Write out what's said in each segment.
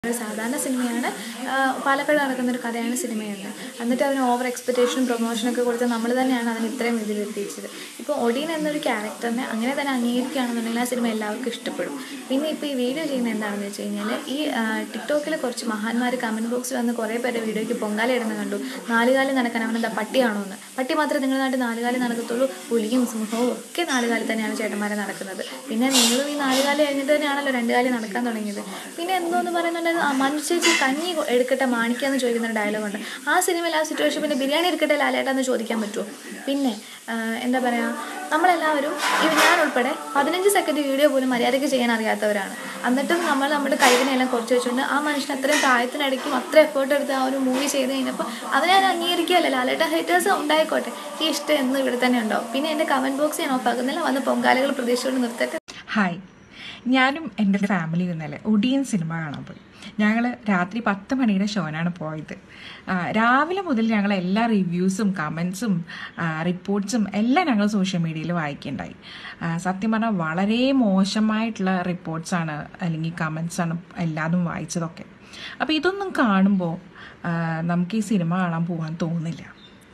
ഒരു സാധാരണ സിനിമയാണ് ആ, പാലക്കാട് നടക്കുന്ന ഒരു കഥയാണ് സിനിമയുണ്ട് എന്നിട്ട് അതിന് ഓവർ എക്സ്പെക്റ്റേഷനും പ്രൊമോഷനൊക്കെ കൊടുത്ത് നമ്മൾ തന്നെയാണ് അതിന് ഇത്രയും ഇതിലെത്തിച്ചത് ഇപ്പോൾ ഒഡീൻ എന്നൊരു ക്യാരക്ടറിനെ അങ്ങനെ തന്നെ അംഗീകരിക്കുകയാണെന്നുണ്ടെങ്കിൽ ആ സിനിമ എല്ലാവർക്കും ഇഷ്ടപ്പെടും പിന്നെ ഇപ്പോൾ ഈ വീഡിയോ ചെയ്യുന്നത് എന്താണെന്ന് വെച്ച് കഴിഞ്ഞാൽ ഈ ടിക്ടോക്കിൽ കുറച്ച് മഹാന്മാർ കമൻറ്റ് ബോക്സിൽ വന്ന് കുറേ പേരുടെ വീഡിയോയ്ക്ക് പൊങ്കാല ഇടുന്ന കണ്ടു നാലുകാലം നടക്കാൻ അവനെന്താ പട്ടിയാണോ എന്ന് പട്ടി മാത്രമേ നിങ്ങളുടെ നാട്ടിൽ നാലുകാലം നടക്കത്തുള്ളൂ പുലിയും സിംഹവും ഒക്കെ നാലുകാലം തന്നെയാണ് ചേട്ടന്മാരെ നടക്കുന്നത് പിന്നെ നിങ്ങളും ഈ നാലുകാലം കഴിഞ്ഞിട്ട് തന്നെയാണല്ലോ രണ്ട് കാലം നടക്കാൻ തുടങ്ങിയത് പിന്നെ എന്തോന്ന് പറയുന്നുണ്ട് ആ മനുഷ്യേച്ചി കഞ്ഞി കൊ- എടുക്കട്ടെ മാണിക്കാന്ന് ചോദിക്കുന്ന ഒരു ഡയലോഗ് ഉണ്ട് ആ സിനിമയിൽ ആ സിറ്റുവേഷൻ പിന്നെ ബിരിയാണി എടുക്കട്ടെ ലാലേട്ടാന്ന് ചോദിക്കാൻ പറ്റുമോ പിന്നെ ആ, എന്താ പറയുക നമ്മളെല്ലാവരും ഈ ഞാൻ ഉൾപ്പെടെ പതിനഞ്ച് സെക്കൻഡ് വീഡിയോ പോലും മര്യാദയ്ക്ക് ചെയ്യാൻ അറിയാത്തവരാണ് എന്നിട്ടും നമ്മൾ നമ്മുടെ കഴിവിനെല്ലാം കുറച്ച് വെച്ചുകൊണ്ട് ആ മനുഷ്യൻ അത്രയും പ്രായത്തിനിടയ്ക്കും അത്ര എഫേർട്ട് എടുത്ത് ആ ഒരു മൂവി ചെയ്ത് കഴിഞ്ഞപ്പോൾ അത് ഞാൻ അംഗീകരിക്കുകയല്ല ലാലേട്ട ഹേറ്റേഴ്സ് ഉണ്ടായിക്കോട്ടെ ഈ ഇഷ്ടം എന്നും ഇവിടെ തന്നെ ഉണ്ടാവും പിന്നെ എൻ്റെ കമൻറ്റ് ബോക്സ് ഞാൻ ഓഫാക്കുന്നില്ല വന്ന് പൊങ്കാലകൾ പ്രതീക്ഷിച്ചുകൊണ്ട് നിർത്തട്ടെ ഹായ് ഞാനും എൻ്റെ ഫാമിലി ഇന്നലെ ഒടിയൻ സിനിമ കാണാൻ പോയി ഞങ്ങൾ രാത്രി പത്ത് മണിയുടെ ഷോനാണ് പോയത് ആ, രാവിലെ മുതൽ ഞങ്ങൾ എല്ലാ റിവ്യൂസും കമൻസും റിപ്പോർട്ട്സും എല്ലാം ഞങ്ങൾ സോഷ്യൽ മീഡിയയിൽ വായിക്കുകയുണ്ടായി ആ, സത്യം പറഞ്ഞാൽ വളരെ മോശമായിട്ടുള്ള റിപ്പോർട്ട്സാണ് അല്ലെങ്കിൽ കമൻസാണ് എല്ലാതും വായിച്ചതൊക്കെ അപ്പോൾ ഇതൊന്നും കാണുമ്പോൾ ആ, നമുക്ക് ഈ സിനിമ കാണാൻ പോകാൻ തോന്നില്ല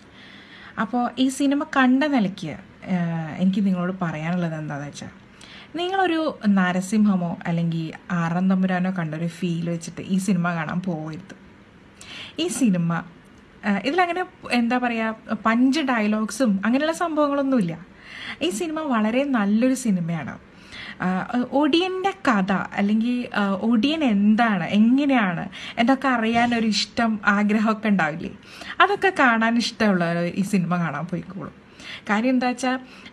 അപ്പോൾ ഈ സിനിമ കണ്ട നിലയ്ക്ക് ആഹ്, എനിക്ക് നിങ്ങളോട് പറയാനുള്ളത് എന്താണെന്ന് വെച്ചാൽ നിങ്ങളൊരു നരസിംഹമോ അല്ലെങ്കിൽ ആറാം തമ്പുരാനോ കണ്ടൊരു ഫീൽ വെച്ചിട്ട് ഈ സിനിമ കാണാൻ പോകരുത് ഈ സിനിമ ആഹ്, ഇതിലങ്ങനെ എന്താ പറയുക പഞ്ച് ഡയലോഗ്സും അങ്ങനെയുള്ള സംഭവങ്ങളൊന്നുമില്ല ഈ സിനിമ വളരെ നല്ലൊരു സിനിമയാണ് ആഹ്, ഒടിയൻ്റെ കഥ അല്ലെങ്കിൽ ആഹ്, ഒടിയൻ എന്താണ് എങ്ങനെയാണ് എന്നൊക്കെ അറിയാനൊരു ഇഷ്ടം ആഗ്രഹമൊക്കെ ഉണ്ടാവില്ലേ അതൊക്കെ കാണാൻ ഇഷ്ടമുള്ളവർ ഈ സിനിമ കാണാൻ പോയിക്കോളും കാര്യം എന്താ വെച്ചാൽ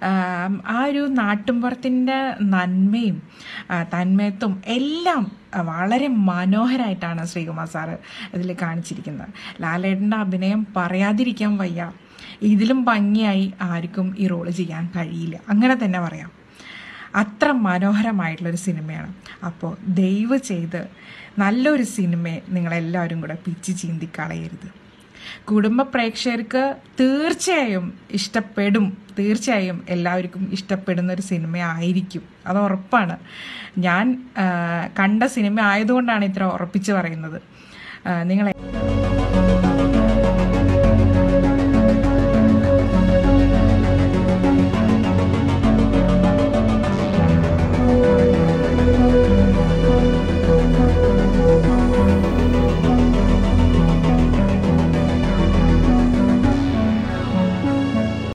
ആ ഒരു നാട്ടുമ്പുറത്തിൻ്റെ നന്മയും ആ, തന്മയത്വം എല്ലാം ആ, വളരെ മനോഹരമായിട്ടാണ് ശ്രീകുമാർ സാറ് ഇതിൽ കാണിച്ചിരിക്കുന്നത് ലാലേട്ടൻ്റെ അഭിനയം പറയാതിരിക്കാൻ വയ്യ ഇതിലും ഭംഗിയായി ആർക്കും ഈ റോള് ചെയ്യാൻ കഴിയില്ല അങ്ങനെ തന്നെ പറയാം അത്ര മനോഹരമായിട്ടുള്ളൊരു സിനിമയാണ് അപ്പോൾ ദയവ് ചെയ്ത് നല്ലൊരു സിനിമയെ നിങ്ങളെല്ലാവരും കൂടെ പിച്ച് ചീന്തി കളയരുത് കുടുംബ പ്രേക്ഷകർക്ക് തീർച്ചയായും ഇഷ്ടപ്പെടും തീർച്ചയായും എല്ലാവർക്കും ഇഷ്ടപ്പെടുന്ന ഒരു സിനിമ ആയിരിക്കും അത് ഉറപ്പാണ് ഞാൻ ആ, കണ്ട സിനിമ ആയതുകൊണ്ടാണ് ഇത്ര ഉറപ്പിച്ച് പറയുന്നത് ആ, നിങ്ങളെ